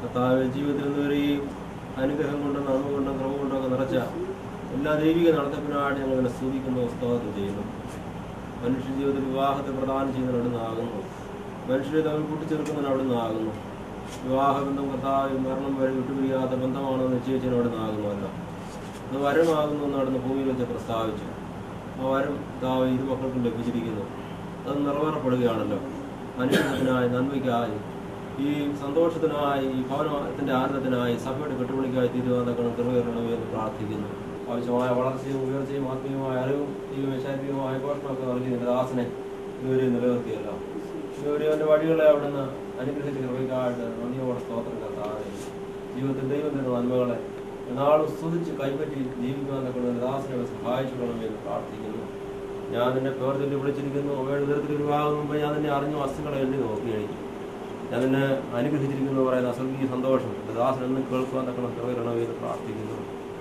കർത്താവ് ജീവിതത്തിൽ നിന്നുവരെയും അനുഗ്രഹം കൊണ്ടും നന്മ കൊണ്ടും ക്രമം കൊണ്ടും ഒക്കെ നിറച്ച എല്ലാ ദൈവിക നടത്തിപ്പിനായിട്ട് ഞങ്ങൾ ഇതിനെ സ്തുതിക്കുന്നു സ്തോത്രം ചെയ്യുന്നു മനുഷ്യ ജീവിതത്തിൽ വിവാഹത്തെ പ്രദാനം ചെയ്യുന്നതിന് അവിടെ നിന്നാകുന്നു മനുഷ്യരെ തമ്മിൽ കൂട്ടിച്ചേർക്കുന്നതിന് അവിടെ നിന്നാകുന്നു വിവാഹബന്ധം കർത്താവ് മരണം വരെ വിട്ടുപിരിയാത്ത ബന്ധമാണെന്ന് നിശ്ചയിച്ചതിന് അവിടെ നിന്നാകുന്നുവല്ലോ അത് വരമാകുന്നു എന്ന് അവിടുന്ന് ഭൂമിയിൽ വെച്ച് പ്രസ്താവിച്ചു ആ വരം കർത്താവ് ഇരു മക്കൾക്കും ലഭിച്ചിരിക്കുന്നു അത് നിറവേറപ്പെടുകയാണല്ലോ അനുഗ്രഹത്തിനായി നന്മയ്ക്കായി ഈ സന്തോഷത്തിനായി ഈ ഭവനത്തിന്റെ ആനന്ദത്തിനായി സഭയുടെ കെട്ടുപണിക്കായി തീരുമാനക്കണം കൃപകരണമേ എന്ന് പ്രാർത്ഥിക്കുന്നു ആവശ്യമായ വളർച്ചയും ഉയർച്ചയും ആത്മീയമായ അറിവും ദൈവമായ ശാരീരികമായ പോഷണമൊക്കെ നൽകി നിന്റെ ദാസനെ ഇവരെ നിലനിർത്തിയല്ലോ ഇവരെ അവന്റെ വഴികളെ അവിടുന്ന് അനുഗ്രഹിച്ച് കൃപയ്ക്കായിട്ട് നന്ദിയോടെ സ്തോത്രം കർത്താവേ ജീവിതത്തിൽ ദൈവം തരുന്ന നന്മകളെ നാളും സ്തുതിച്ച് കൈപ്പറ്റി ജീവിക്കുവാനൊക്കെ നിന്റെ ദാസനെ സഹായിച്ചു കൊള്ളണമെന്ന് പ്രാർത്ഥിക്കുന്നു ഞാൻ നിന്നെ പേർത്തിൽ വിളിച്ചിരിക്കുന്നു അവയുടെ തരത്തിൽ വിവാഹം മുമ്പ് ഞാൻ നിന്നെ അറിഞ്ഞു വസ്തുക്കളെ എണ്ണി നോക്കി എനിക്ക് ഞാൻ നിന്നെ അനുഗ്രഹിച്ചിരിക്കുന്നു പറയുന്ന അസ്വർഗീയ സന്തോഷം എൻ്റെ ദാസൻ എന്നും കേൾക്കുവാൻ തക്കണം കൃപയിരണമേ എന്ന് പ്രാർത്ഥിക്കുന്നു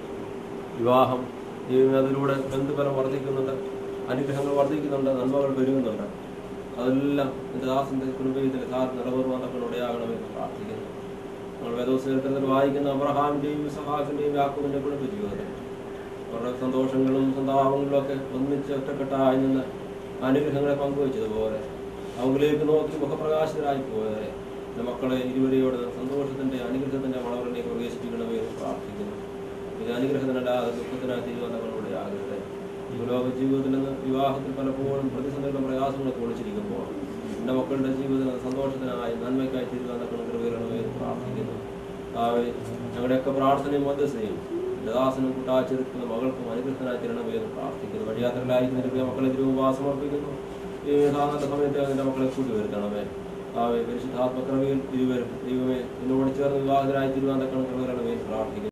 വിവാഹം ദൈവമേ അതിലൂടെ ബന്ധുബലം വർദ്ധിക്കുന്നുണ്ട് അനുഗ്രഹങ്ങൾ വർദ്ധിക്കുന്നുണ്ട് നന്മകൾ പെരുകുന്നുണ്ട് അതെല്ലാം എൻ്റെ ദാസന്റെ കൃപയുടെ കാലം നിറവേറുവാൻ തക്കണം ഇടയാകണമെന്ന് പ്രാർത്ഥിക്കുന്നു നമ്മൾ വേദോത്സവത്തിൽ വായിക്കുന്ന അബ്രഹാമിന്റെയും സഹാക്കിന്റെയും യാക്കോബിന്റെ കുടുംബ ജീവിതത്തിൽ അവരുടെ സന്തോഷങ്ങളും സന്താപങ്ങളും ഒക്കെ ഒന്നിച്ച് ഒറ്റക്കെട്ടായി നിന്ന് അനുഗ്രഹങ്ങളെ പങ്കുവച്ചതുപോലെ അവങ്കിലേക്ക് നോക്കി മുഖപ്രകാശിതരായി പോയവരെ എൻ്റെ മക്കളെ ഇരുവരെയോട് സന്തോഷത്തിന്റെ അനുഗ്രഹത്തിന്റെ മണവറിലേക്ക് പ്രവേശിപ്പിക്കണമേ എന്ന് പ്രാർത്ഥിക്കുന്നു ഇത് അനുഗ്രഹത്തിനല്ലാതെ ദുഃഖത്തിനായി തീരുമാനങ്ങളോടെ ആകട്ടെ ഈ ലോക ജീവിതത്തിൽ നിന്ന് വിവാഹത്തിൽ പലപ്പോഴും പ്രതിസന്ധികളും പ്രയാസങ്ങളൊക്കെ ഒളിച്ചിരിക്കുമ്പോൾ എൻ്റെ മക്കളുടെ ജീവിതത്തിൽ സന്തോഷത്തിനായി നന്മയ്ക്കായി തീരുമാനങ്ങളും കൃപകരണമേ എന്ന് പ്രാർത്ഥിക്കുന്നു ആവേ ഞങ്ങളുടെയൊക്കെ പ്രാർത്ഥനയും മധ്യസ്ഥയും എൻ്റെ ദാസനും കൂട്ടാച്ചെറുക്കുന്ന മകൾക്കും അനുഗ്രഹത്തിനായി തരണമേ എന്ന് പ്രാർത്ഥിക്കുന്നു വഴിയാത്രയിലായിരിക്കുന്ന ഇരുപത് മക്കളെ തിരുവുമ്പ സമർപ്പിക്കുന്നു ഈ സാധാരണ സമയത്ത് എൻ്റെ മക്കളെ കൂട്ടി വരുത്തണമേ ആവേ പരിശുദ്ധാത്മക്രമയിൽ ഇരുവരും ദൈവമേ എന്നോട് ചേർന്ന് വിവാഹത്തിനായി തിരുവാൻ തക്കണം കൃപകരണമേ എന്ന് പ്രാർത്ഥിക്കുന്നു